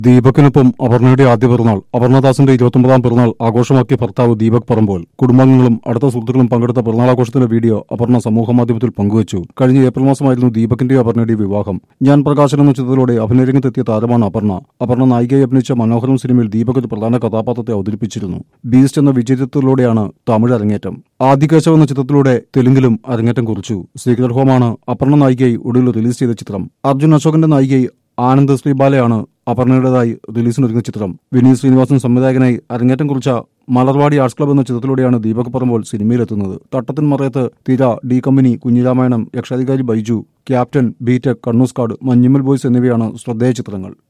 ദീപക്കിനൊപ്പം അപർണയുടെ ആദ്യ പിറന്നാൾ അപർണദാസിന്റെ ഇരുപത്തൊമ്പതാം പിറന്നാൾ ആഘോഷമാക്കിയ ഭർത്താവ് ദീപക് പറമ്പോൾ കുടുംബാംഗങ്ങളും അടുത്ത സുഹൃത്തുക്കളും പങ്കെടുത്ത പിറന്നാൾ ആഘോഷത്തിന്റെ വീഡിയോ അപർണ സമൂഹമാധ്യമത്തിൽ പങ്കുവച്ചു കഴിഞ്ഞ ഏപ്രിൽ മാസമായിരുന്നു ദീപകിന്റെ അപർണയുടെ വിവാഹം ഞാൻ പ്രകാശൻ എന്ന ചിത്രത്തിലൂടെ അഭിനയരംഗത്തെത്തിയ താരമാണ് അപർണ അപർണ നായികയെ അഭിനയിച്ച മനോഹരം സിനിമയിൽ ദീപക് ഒരു പ്രധാന കഥാപാത്രത്തെ അവതരിപ്പിച്ചിരുന്നു ബീസ്റ്റ് എന്ന വിജയചിത്രത്തിലൂടെയാണ് തമിഴ് അരങ്ങേറ്റം ആദികേശവ് എന്ന ചിത്രത്തിലൂടെ തെലുങ്കിലും അരങ്ങേറ്റം കുറിച്ചു സീക്രട്ട് ഹോമാണ് അപർണ നായികയായി ഒടുവിൽ റിലീസ് ചെയ്ത ചിത്രം അർജുൻ അശോകന്റെ നായികയായി ആനന്ദ് ശ്രീബാലയാണ് അപർണയുടേതായി റിലീസിനൊരുങ്ങിയ ചിത്രം വിനീത് ശ്രീനിവാസൻ സംവിധായകനായി അരങ്ങേറ്റം കുറിച്ച മലർവാടി ആർട്സ് ക്ലബ് എന്ന ചിത്രത്തിലൂടെയാണ് Deepak പറമ്പോൾ സിനിമയിലെത്തുന്നത് Thattathin Marayathu Thira D company Kunjiramayanam Rakshadhikari Baiju captain B Tech കണ്ണൂസ്കാട് മഞ്ഞുമ്മൽ ബോയ്സ് എന്നിവയാണ് ശ്രദ്ധേയ ചിത്രങ്ങൾ